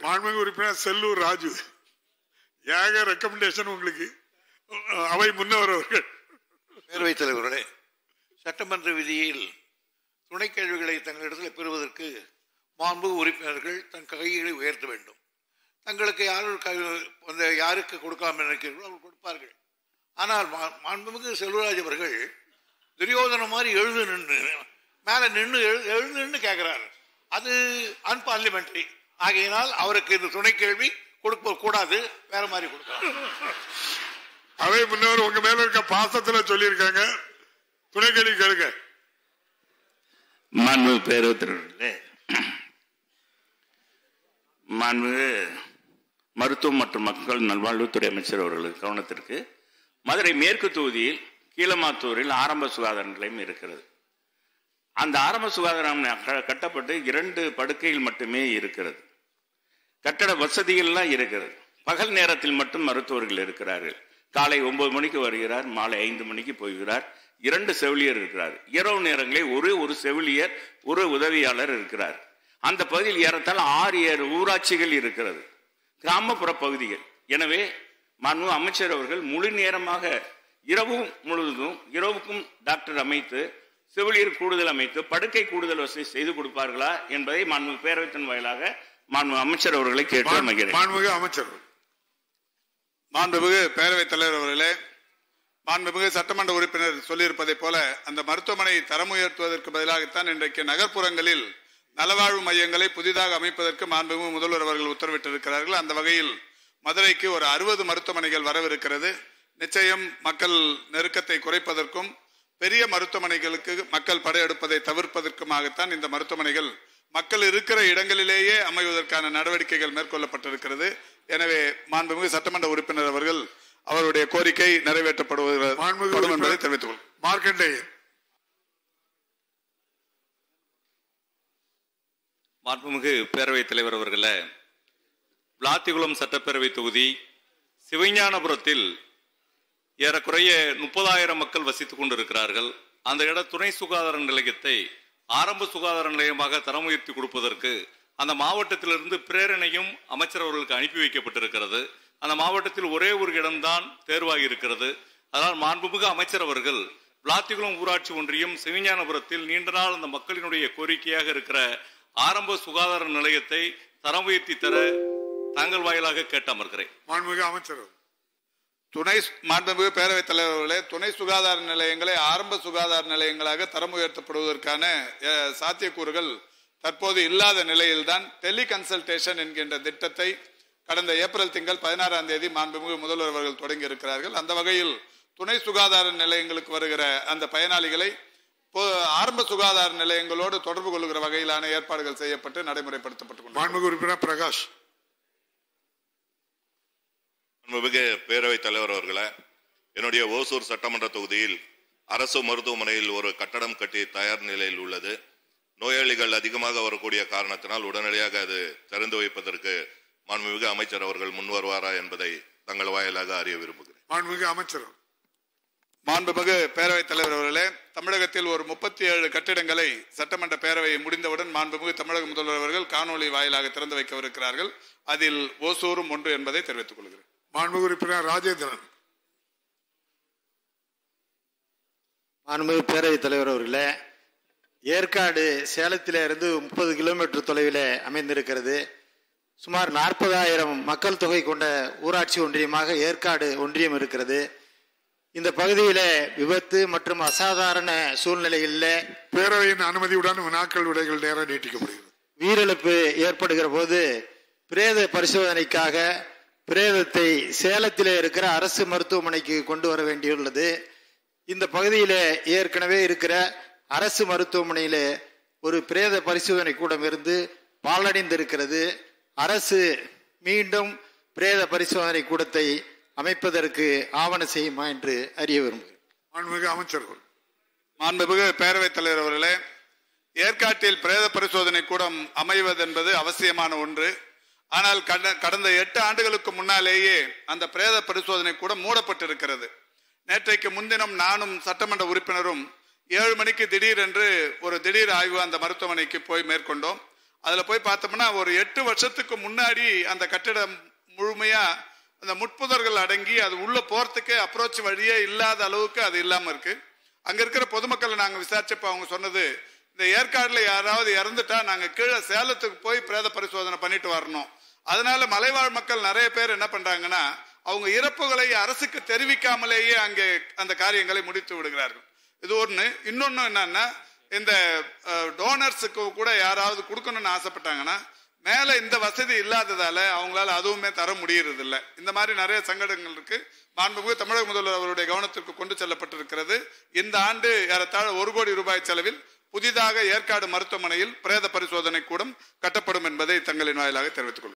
மாண்புமிகு உறுப்பினர் செல்லூர் ராஜு ஏக ரெக்கமெண்டேஷன் உங்களுக்கு அவை முன்னவர் அவர்கள் பேரவைத் தலைவர்களே சட்டமன்ற விதியில் துணை கேள்விகளை தங்களிடத்தில் பெறுவதற்கு மாண்பு உறுப்பினர்கள் தன் கைகளை உயர்த்த வேண்டும் தங்களுக்கு யார் க- அந்த யாருக்கு கொடுக்கலாம் என நினைக்கிறீர்களோ அவர் கொடுப்பார்கள் ஆனால் மா- மாண்புமிகு செல்வராஜ் அவர்கள் துரியோதன மாதிரி எழுது நின்று மேல நின்று எழு- எழுந்து நின்று கேட்கிறார் அது அன்பார்லிமெண்டரி ஆகையினால் அவருக்கு இந்த துணை கேள்வி கொடுக்க கூடாது வேற மாதிரி கொடுக்கலாம் அவை முன்னவர் உங்க மேல இருக்க பாசத்துல சொல்லியிருக்காங்க துணை கேள்வி கேளுங்க மாண்பு பேரவைத்தலைவர்களே மாண்பு மருத்துவம் மற்றும் மக்கள் நல்வாழ்வுத்துறை அமைச்சர் அவர்களுக்கு கவனத்திற்கு மதுரை மேற்கு தொகுதியில் கீழமாத்தூரில் ஆரம்ப சுகாதார நிலையம் இருக்கிறது அந்த ஆரம்ப சுகாதாரம் க- கட்டப்பட்டு இரண்டு படுக்கைகள் மட்டுமே இருக்கிறது கட்டட வசதிகள்லாம் இருக்கிறது பகல் நேரத்தில் மட்டும் மருத்துவர்கள் இருக்கிறார்கள் காலை ஒன்பது மணிக்கு வருகிறார் மாலை ஐந்து மணிக்கு போகிறார் இரண்டு செவிலியர் இருக்கிறார் இரவு நேரங்களில் ஒரு ஒரு செவிலியர் ஒரு உதவியாளர் இருக்கிறார் அந்த பகுதியில் ஏறத்தாழ ஆறு ஏழு ஊராட்சிகள் இருக்கிறது கிராமப்புற பகுதிகள் எனவே மாண்பு அமைச்சர் அவர்கள் முழு நேரமாக இரவு முழுவதும் இரவுக்கும் டாக்டர் அமைத்து செவிலியர் கூடுதல் அமைத்து படுக்கை கூடுதல் வசதி செய்து கொடுப்பார்களா என்பதை மாண்பு பேரவைத்தின் வாயிலாக மாண்பு அமைச்சர் அவர்களை கேட்டு அமைகிறேன் மாண்புமிகு அமைச்சர் மாண்புமிகு பேரவைத் தலைவர் அவர்களே மாண்புமிகு சட்டமன்ற உறுப்பினர் சொல்லியிருப்பதைப் போல அந்த மருத்துவமனை தரம் உயர்த்துவதற்கு பதிலாகத்தான் இன்றைக்கு நகர்ப்புறங்களில் நலவாழ்வு மையங்களை புதிதாக அமைப்பதற்கு மாண்புமிகு முதல்வர் அவர்கள் உத்தரவிட்டிருக்கிறார்கள் அந்த வகையில் மதுரைக்கு ஒரு அறுபது மருத்துவமனைகள் வரவிருக்கிறது நிச்சயம் மக்கள் நெருக்கத்தை குறைப்பதற்கும் பெரிய மருத்துவமனைகளுக்கு மக்கள் படையெடுப்பதை தவிர்ப்பதற்குமாகத்தான் இந்த மருத்துவமனைகள் மக்கள் இருக்கிற இடங்களிலேயே அமைவதற்கான நடவடிக்கைகள் மேற்கொள்ளப்பட்டிருக்கிறது எனவே மாண்புமிகு சட்டமன்ற உறுப்பினர் அவர்கள் அவருடைய கோரிக்கை நிறைவேற்றப்படுவது மாண்புமிகு படும் என்பதை உறுப்பினர் தெரிவித்துக் கொள்கிறேன். மார்க்கண்டேயன் மாண்புமிகு பேரவைத் தலைவர் அவர்களே விளாத்திகுளம் சட்டப்பேரவை தொகுதி சிவஞானபுரத்தில் ஏறக்குறைய முப்பதாயிரம் மக்கள் வசித்துக் கொண்டிருக்கிறார்கள் அந்த இட துணை சுகாதார நிலையத்தை ஆரம்ப சுகாதார நிலையமாக தரம் உயர்த்தி கொடுப்பதற்கு அந்த மாவட்டத்திலிருந்து பிரேரணையும் அமைச்சர் அவர்களுக்கு அனுப்பி வைக்கப்பட்டிருக்கிறது அந்த மாவட்டத்தில் ஒரே ஒரு இடம்தான் தேர்வாகி இருக்கிறது அதனால் மாண்புமிகு அமைச்சர் அவர்கள் விளாத்திகுளம் ஊராட்சி ஒன்றியம் சிவஞானபுரத்தில் நீண்ட நாள் அந்த மக்களினுடைய கோரிக்கையாக இருக்கிற ஆரம்ப சுகாதார நிலையத்தை தரம் உயர்த்தி தர தாங்கள் வாயிலாக கேட்டு அமர்கிறேன் மாண்புமிகு அமைச்சர் துணை மாண்புமிகு பேரவைத் தலைவர் அவர்களே துணை சுகாதார நிலையங்களை ஆரம்ப சுகாதார நிலையங்களாக தரம் உயர்த்தப்படுவதற்கான அஹ், சாத்தியக்கூறுகள் தற்போது இல்லாத நிலையில்தான் டெலி கன்சல்டேஷன் என்கின்ற திட்டத்தை கடந்த ஏப்ரல் திங்கள் பதினாறாம் தேதி மாண்புமிகு முதல்வர் அவர்கள் தொடங்கி இருக்கிறார்கள் அந்த வகையில் துணை சுகாதார நிலையங்களுக்கு வருகிற அந்த பயனாளிகளை பொ- ஆரம்ப சுகாதார நிலையங்களோடு தொடர்பு கொள்கிற வகையிலான ஏற்பாடுகள் செய்யப்பட்டு நடைமுறைப்படுத்தப்பட்டு கொண்டிருக்கிறது. மாண்புமிகு உறுப்பினர் பிரகாஷ் மாண்புமிகு பேரவைத் தலைவர் அவர்களே என்னுடைய ஓசூர் சட்டமன்ற தொகுதியில் அரசு மருத்துவமனையில் ஒரு கட்டடம் கட்டி தயார் நிலையில் உள்ளது நோயாளிகள் அதிகமாக வரக்கூடிய காரணத்தினால் உடனடியாக அது திறந்து வைப்பதற்கு மாண்புமிகு அமைச்சர் அவர்கள் முன் வருவாரா என்பதை தங்கள் வாயிலாக அறிய விரும்புகிறேன் மாண்புமிகு அமைச்சர் மாண்புமிகு பேரவைத் தலைவர் அவர்களே தமிழகத்தில் ஒரு முப்பத்தி ஏழு கட்டிடங்களை சட்டமன்ற பேரவை முடிந்தவுடன் மாண்புமிகு தமிழக முதல்வர் அவர்கள் காணொலி வாயிலாக திறந்து வைக்கவிருக்கிறார்கள் அதில் ஓசூரும் ஒன்று என்பதை தெரிவித்துக் கொள்கிறேன் மாண்புமிகு உறுப்பினர் ராஜேந்திரன் மாண்புமிகு பேரவைத் தலைவர் அவர்களே ஏற்காடு சேலத்திலே இருந்து முப்பது கிலோமீட்டர் தொலைவில் அமைந்திருக்கிறது சுமார் நாற்பதாயிரம் மக்கள் தொகை கொண்ட ஊராட்சி ஒன்றியமாக ஏற்காடு ஒன்றியம் இருக்கிறது இந்த பகுதியிலே விபத்து மற்றும் அசாதாரண சூழ்நிலைகளில் பேரவையின் அனுமதியுடன் வினாக்கள் விடைகள் நேரம் நீட்டிக்கப்படுகிறது உயிரிழப்பு ஏற்படுகிற போது பிரேத பரிசோதனைக்காக பிரேதத்தை சேலத்திலே இருக்கிற அரசு மருத்துவமனைக்கு கொண்டு வர வேண்டியுள்ளது இந்த பகுதியிலே ஏற்கனவே இருக்கிற அரசு மருத்துவமனையிலே ஒரு பிரேத பரிசோதனை கூடம் இருந்து பாழடைந்திருக்கிறது அரசு மீண்டும் பிரேத பரிசோதனை கூடத்தை அமைப்பதற்கு ஆவண செய்யுமா என்று அறிய விரும்புகிறேன் மாண்புமிகு அமைச்சர்கள் மாண்புமிகு பேரவைத் தலைவர் அவர்களே ஏற்காட்டில் பிரேத பரிசோதனை கூடம் அமைவது என்பது அவசியமான ஒன்று ஆனால் கட- கடந்த எட்டு ஆண்டுகளுக்கு முன்னாலேயே அந்த பிரேத பரிசோதனை கூடம் மூடப்பட்டிருக்கிறது நேற்றைக்கு முன்தினம் நானும் சட்டமன்ற உறுப்பினரும் ஏழு மணிக்கு திடீரென்று ஒரு திடீர் ஆய்வு அந்த மருத்துவமனைக்கு போய் மேற்கொண்டோம் அதுல போய் பார்த்தோம்னா ஒரு எட்டு வருஷத்துக்கு முன்னாடி அந்த கட்டிடம் முழுமையா அந்த முட்புதர்கள் அடங்கி அது உள்ள போறதுக்கு அப்ரோச் வழியே இல்லாத அளவுக்கு அது இல்லாம இருக்கு அங்க இருக்கிற பொதுமக்களை நாங்க விசாரிச்சப்ப அவங்க சொன்னது இந்த ஏற்காடுல யாராவது இறந்துட்டா நாங்க கீழே சேலத்துக்கு போய் பிரேத பரிசோதனை பண்ணிட்டு வரணும் அதனால மலைவாழ் மக்கள் நிறைய பேர் என்ன பண்றாங்கன்னா அவங்க இறப்புகளை அரசுக்கு தெரிவிக்காமலேயே அங்கே அந்த காரியங்களை முடித்து விடுகிறார்கள் இது ஒண்ணு இன்னொன்னு என்னன்னா இந்த டோனர்ஸுக்கு கூட யாராவது கொடுக்கணும்னு ஆசைப்பட்டாங்கன்னா மேல இந்த வசதி இல்லாததால அவங்களால அதுவுமே தர முடியறது இல்ல இந்த மாதிரி நிறைய சங்கடங்கள் இருக்கு மாண்புமிகு தமிழக முதல்வர் அவருடைய கவனத்திற்கு கொண்டு செல்லப்பட்டிருக்கிறது இந்த ஆண்டு ஏறத்தாழ ஒரு கோடி ரூபாய் செலவில் புதிதாக ஏற்காடு மருத்துவமனையில் பிரேத பரிசோதனை கூடம் கட்டப்படும் என்பதை தங்களின் வாயிலாக தெரிவித்துக் கொள்கிறேன்